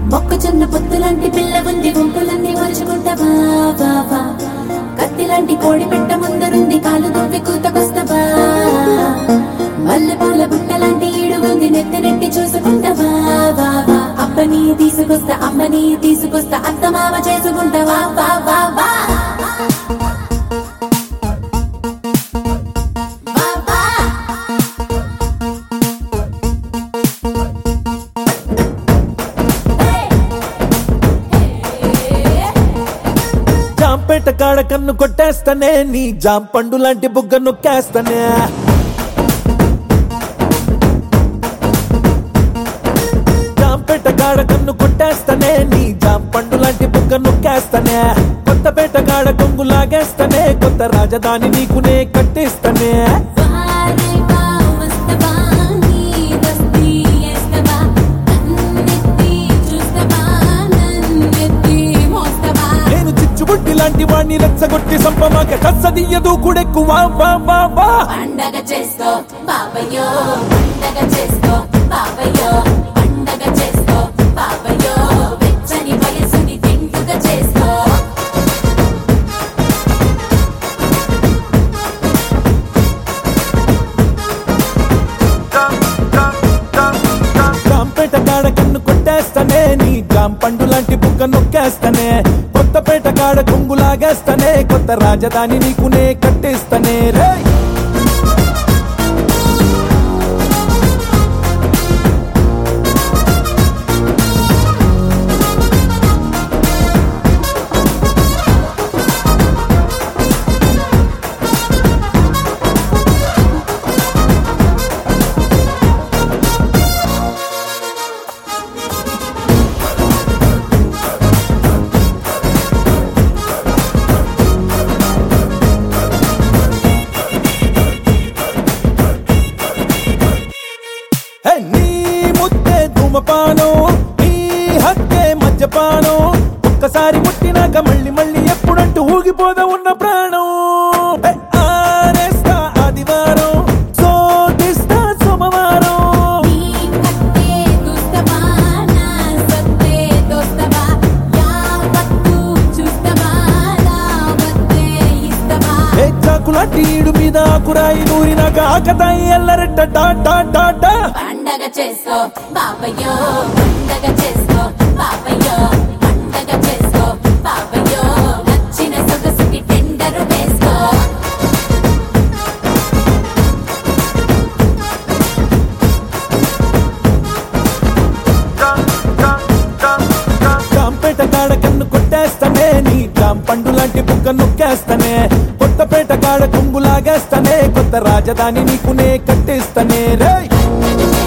మొక్కజొన్న పొత్తులాంటి పిల్ల ఉంది గుంపులన్నీ మరుచుకుంటావా వా వా కత్తిలాంటి కోడి పెట్ట ముందరుంది కాలు దువ్వి కూతకొస్తావా మల్లె పూల బుట్టలాంటి ఈడుగుంది నెత్తి నెట్టి చూసుకుంటావా వా వా అబ్బని తీసుకొస్తా అమ్మని తీసుకొస్తా అత్త మామ చేసుకుంటావా వా వా వా వా వా జాంపేట కాడ కన్ను కొట్టేస్తానే నీ జాం పండు లాంటి బుగ్గ నొక్కేస్తానే జాంపేట కాడ కన్ను కొట్టేస్తానే నీ జాం పండు లాంటి బుగ్గ నొక్కేస్తానే కొత్తపేట కాడ కొంగు లాగేస్తానే కొత్త రాజధాని నీకునే కట్టేస్తానే వారే వా వస్తవా నీ దస్తి ఎస్తవా నన్నెత్తి చూస్తవా నన్నెత్తి మోస్తవా నేను చిచ్చుబుట్టి లాంటి వాణ్ణి రెచ్చగొట్టి సంపమాక కచ్చదియ్యదు కూడెక్కు వా వా వా వా పండగ చేసుకో బాబయ్యో పండగ చేసుకో బాబయ్యో పండగ చేసుకో బాబయ్యో వెచ్చని వయసుని తింటుగా చేసుకో జాంపేట కాడ కన్ను కొట్టేస్తానే నీ జాం పండు లాంటి బుగ్గ నొక్కేస్తానే కొత్తపేట కాడ కొంగు లాగేస్తానే కొత్త రాజధాని నీకునే కట్టేస్తానే రే హే, నీ ముద్దే ధూమపానం నీ హక్కే మద్యపానం ఒక్కసారి ముట్టినాక మళ్ళీ మళ్ళీ ఎప్పుడంటూ ఊగిపోదా ఉన్న ప్రాణం హే, ఆరేస్తా ఆదివారం సోదిస్తా సోమవారం నీ కట్టే చూస్తవా నా సత్తే దోస్తవా యావత్తు చూస్తవా రావత్తే ఇస్తవా ఏ చాకులాంటి ఈడు మీద ఆకురాయి నూరినాక ఆకతాయి ఎల్లరెట్ట డా డా డా డా పండగ చేసుకో బాబయ్యో పండగ చేసుకో బాబయ్యో పండగ చేసుకో బాబయ్యో నచ్చిన సొగసుకి టెండరు వేసుకో జాంపేట కాడ కన్ను కొట్టేస్తానే నీ జాం పండు లాంటి బుగ్గ నొక్కేస్తానే కొత్తపేట కాడ కొంగు లాగేస్తానే కొత్త రాజధాని నీకునే కట్టేస్తానే రే